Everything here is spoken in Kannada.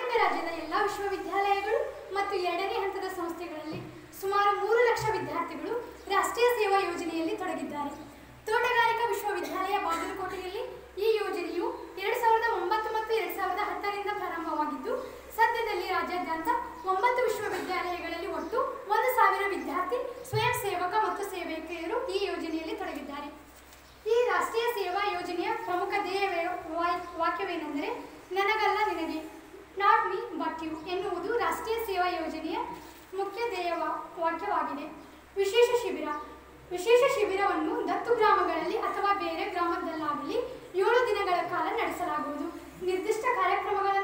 ಕರ್ನಾಟಕ ರಾಜ್ಯದ ಎಲ್ಲ ವಿಶ್ವವಿದ್ಯಾಲಯಗಳು ಮತ್ತು ಎರಡನೇ ಹಂತದ ಸಂಸ್ಥೆಗಳಲ್ಲಿ ಸುಮಾರು ಮೂರು ಲಕ್ಷ ವಿದ್ಯಾರ್ಥಿಗಳು ರಾಷ್ಟ್ರೀಯ ಸೇವಾ ಯೋಜನೆಯಲ್ಲಿ ತೊಡಗಿದ್ದಾರೆ ತೋಟಗಾರಿಕಾ ವಿಶ್ವವಿದ್ಯಾಲಯ ಬಾಗಲಕೋಟೆಯಲ್ಲಿ ಈ ಯೋಜನೆಯು ಎರಡು ಸಾವಿರದ ಒಂಬತ್ತು ಮತ್ತು ಎರಡು ಸಾವಿರದ ಹತ್ತರಿಂದ ಪ್ರಾರಂಭವಾಗಿದ್ದು ಸದ್ಯದಲ್ಲಿ ರಾಜ್ಯಾದ್ಯಂತ ಒಂಬತ್ತು ವಿಶ್ವವಿದ್ಯಾಲಯಗಳಲ್ಲಿ ಒಟ್ಟು ಒಂದು ಸಾವಿರ ವಿದ್ಯಾರ್ಥಿ ಸ್ವಯಂ ಸೇವಕ ಮತ್ತು ಸೇವಕಿಯರು ಈ ಯೋಜನೆಯಲ್ಲಿ ತೊಡಗಿದ್ದಾರೆ ಈ ರಾಷ್ಟ್ರೀಯ ಸೇವಾ ಯೋಜನೆಯ ಪ್ರಮುಖ ಧ್ಯೇಯ ವಾಕ್ಯವೇನೆಂದರೆ ನನಗಲ್ಲ ನಿನಗೆ ನಾಟ್ ಮೀ ಬಟ್ ಯು ಎನ್ನುವುದು ರಾಷ್ಟ್ರೀಯ ಸೇವಾ ಯೋಜನೆಯ ಮುಖ್ಯ ಧ್ಯೇಯ ವಾ- ವಾಕ್ಯವಾಗಿದೆ ವಿಶೇಷ ಶಿಬಿರ ವಿಶೇಷ ಶಿಬಿರವನ್ನು ದತ್ತು ಗ್ರಾಮಗಳಲ್ಲಿ ಅಥವಾ ಬೇರೆ ಗ್ರಾಮದಲ್ಲಾಗಲಿ ಏಳು ದಿನಗಳ ಕಾಲ ನಡೆಸಲಾಗುವುದು ನಿರ್ದಿಷ್ಟ ಕಾರ್ಯಕ್ರಮಗಳ